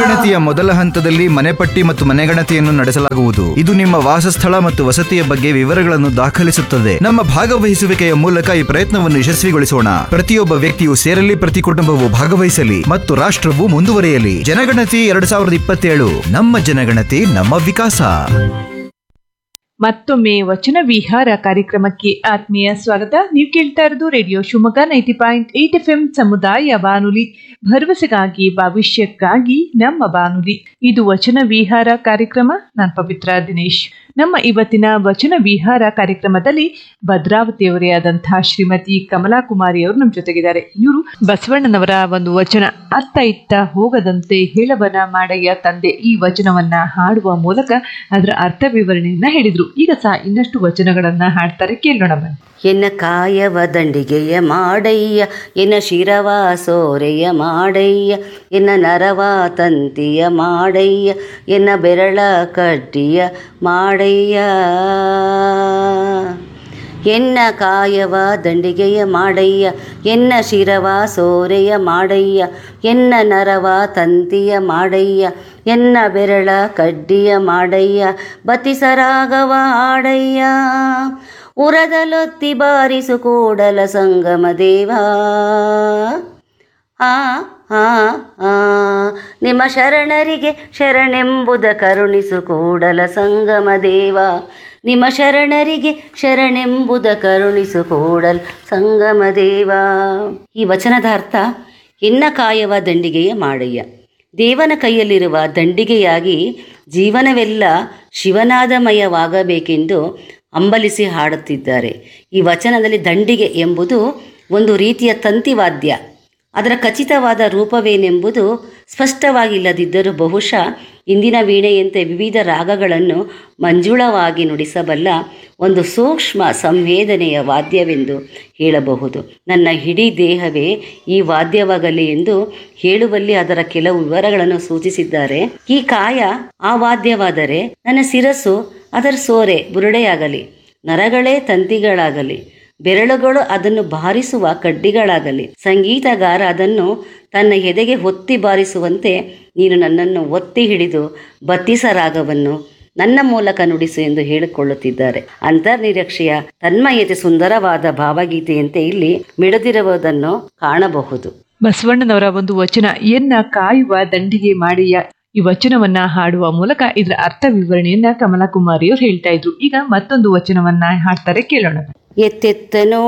ಜನಗಣತಿಯ ಮೊದಲ ಹಂತದಲ್ಲಿ ಮನೆಪಟ್ಟಿ ಮತ್ತು ಮನೆಗಣತಿಯನ್ನು ನಡೆಸಲಾಗುವುದು ಇದು ನಿಮ್ಮ ವಾಸಸ್ಥಳ ಮತ್ತು ವಸತಿಯ ಬಗ್ಗೆ ವಿವರಗಳನ್ನು ದಾಖಲಿಸುತ್ತದೆ ನಮ್ಮ ಭಾಗವಹಿಸುವಿಕೆಯ ಮೂಲಕ ಈ ಪ್ರಯತ್ನವನ್ನು ಯಶಸ್ವಿಗೊಳಿಸೋಣ ಪ್ರತಿಯೊಬ್ಬ ವ್ಯಕ್ತಿಯು ಸೇರಲಿ ಪ್ರತಿ ಕುಟುಂಬವು ಭಾಗವಹಿಸಲಿ ಮತ್ತು ರಾಷ್ಟ್ರವು ಮುಂದುವರಿಯಲಿ ಜನಗಣತಿ ಎರಡ್ ಸಾವಿರದ ಇಪ್ಪತ್ತೇಳು ನಮ್ಮ ಜನಗಣತಿ ನಮ್ಮ ವಿಕಾಸ ಮತ್ತೊಮ್ಮೆ ವಚನ ವಿಹಾರ ಕಾರ್ಯಕ್ರಮಕ್ಕೆ ಆತ್ಮೀಯ ಸ್ವಾಗತ ನೀವು ಕೇಳ್ತಾ ಇರೋದು radio Shivamogga ninety point eight F M ಸಮುದಾಯ ಬಾನುಲಿ ಭರವಸೆಗಾಗಿ ಭವಿಷ್ಯಕ್ಕಾಗಿ ನಮ್ಮ ಬಾನುಲಿ ಇದು ವಚನ ವಿಹಾರ ಕಾರ್ಯಕ್ರಮ ನಾನು ಪವಿತ್ರ ದಿನೇಶ್ ನಮ್ಮ ಇವತ್ತಿನ ವಚನ ವಿಹಾರ ಕಾರ್ಯಕ್ರಮದಲ್ಲಿ ಭದ್ರಾವತಿಯವರೇ ಆದಂತಹ ಶ್ರೀಮತಿ ಕಮಲಾ ಕುಮಾರಿ ಅವರು ನಮ್ಮ ಜೊತೆಗಿದ್ದಾರೆ ಇವರು ಬಸವಣ್ಣನವರ ಒಂದು ವಚನ ಅತ್ತ ಇತ್ತ ಹೋಗದಂತೆ ಹೇಳವನ ಮಾಡಯ್ಯ ತಂದೆ ಈ ವಚನವನ್ನ ಹಾಡುವ ಮೂಲಕ ಅದರ ಅರ್ಥ ವಿವರಣೆಯನ್ನ ಹೇಳಿದ್ರು ಈಗ ಸಹ ಇನ್ನಷ್ಟು ವಚನಗಳನ್ನ ಹಾಡ್ತಾರೆ ಕೇಳೋಣ ಬನ್ನಿ ಎನ್ನ ಕಾಯವ ದಂಡಿಗೆಯ ಮಾಡಯ್ಯ ಎನ್ನ ಶಿರವ ಸೋರೆಯ ಮಾಡಯ್ಯ ಎನ್ನ ನರವ ತಂತಿಯ ಮಾಡಯ್ಯ ಎನ್ನ ಬೆರಳ ಕಡ್ಡಿಯ ಮಾಡಯ್ಯ ಎನ್ನ ಕಾಯವ ದಂಡಿಗೆಯ ಮಾಡಯ್ಯ ಎನ್ನ ಶಿರವ ಸೋರೆಯ ಮಾಡಯ್ಯ ಎನ್ನ ನರವ ತಂತಿಯ ಮಾಡಯ್ಯ ಎನ್ನ ಬೆರಳ ಕಡ್ಡಿಯ ಮಾಡಯ್ಯ ಬತಿಸರಾಗವ ಆಡಯ್ಯ ಉರದಲೊತ್ತಿ ಬಾರಿಸು ಕೂಡಲ ಸಂಗಮ ದೇವಾ ಆ ಆ ಆ ನಿಮ್ಮ ಶರಣರಿಗೆ ಶರಣೆಂಬುದ ಕರುಣಿಸು ಕೂಡಲ ಸಂಗಮ ದೇವ ನಿಮ್ಮ ಶರಣರಿಗೆ ಶರಣೆಂಬುದ ಕರುಣಿಸು ಕೂಡಲ ಸಂಗಮ ದೇವ ಈ ವಚನದ ಅರ್ಥ ಎನ್ನ ಕಾಯವ ದಂಡಿಗೆಯ ಮಾಡಯ್ಯ ದೇವನ ಕೈಯಲ್ಲಿರುವ ದಂಡಿಗೆಯಾಗಿ ಜೀವನವೆಲ್ಲ ಶಿವನಾದಮಯವಾಗಬೇಕೆಂದು ಅಂಬಲಿಸಿ ಹಾಡುತ್ತಿದ್ದಾರೆ ಈ ವಚನದಲ್ಲಿ ದಂಡಿಗೆ ಎಂಬುದು ಒಂದು ರೀತಿಯ ತಂತಿವಾದ್ಯ ಅದರ ಖಚಿತವಾದ ರೂಪವೇನೆಂಬುದು ಸ್ಪಷ್ಟವಾಗಿಲ್ಲದಿದ್ದರೂ ಬಹುಶಃ ಇಂದಿನ ವೀಣೆಯಂತೆ ವಿವಿಧ ರಾಗಗಳನ್ನು ಮಂಜುಳವಾಗಿ ನುಡಿಸಬಲ್ಲ ಒಂದು ಸೂಕ್ಷ್ಮ ಸಂವೇದನೆಯ ವಾದ್ಯವೆಂದು ಹೇಳಬಹುದು ನನ್ನ ಇಡೀ ದೇಹವೇ ಈ ವಾದ್ಯವಾಗಲಿ ಎಂದು ಹೇಳುವಲ್ಲಿ ಅದರ ಕೆಲವು ವಿವರಗಳನ್ನು ಸೂಚಿಸಿದ್ದಾರೆ ಈ ಕಾಯ ಆ ವಾದ್ಯವಾದರೆ ನನ್ನ ಶಿರಸ್ಸು ಅದರ ಸೋರೆ ಬುರುಡೆಯಾಗಲಿ ನರಗಳೇ ತಂತಿಗಳಾಗಲಿ ಬೆರಳುಗಳು ಅದನ್ನು ಬಾರಿಸುವ ಕಡ್ಡಿಗಳಾಗಲಿ ಸಂಗೀತಗಾರ ಅದನ್ನು ತನ್ನ ಎದೆಗೆ ಒತ್ತಿ ಬಾರಿಸುವಂತೆ ನೀನು ನನ್ನನ್ನು ಒತ್ತಿ ಹಿಡಿದು ಬತ್ತಿಸ ರಾಗವನ್ನು ನನ್ನ ಮೂಲಕ ನುಡಿಸು ಎಂದು ಹೇಳಿಕೊಳ್ಳುತ್ತಿದ್ದಾರೆ ಅಂತರ್ನಿರೀಕ್ಷೆಯ ತನ್ಮಯತೆ ಸುಂದರವಾದ ಭಾವಗೀತೆಯಂತೆ ಇಲ್ಲಿ ಮಿಡಿದಿರುವುದನ್ನು ಕಾಣಬಹುದು ಬಸವಣ್ಣನವರ ಒಂದು ವಚನ ಎನ್ನ ಕಾಯುವ ದಂಡಿಗೆ ಮಾಡಿಯ ಈ ವಚನವನ್ನ ಹಾಡುವ ಮೂಲಕ ಇದರ ಅರ್ಥ ವಿವರಣೆಯನ್ನ ಕಮಲಾ ಕುಮಾರಿ ಅವರು ಹೇಳ್ತಾ ಇದ್ರು ಈಗ ಮತ್ತೊಂದು ವಚನವನ್ನ ಹಾಡ್ತಾರೆ ಕೇಳೋಣ ಎತ್ತೆತ್ತ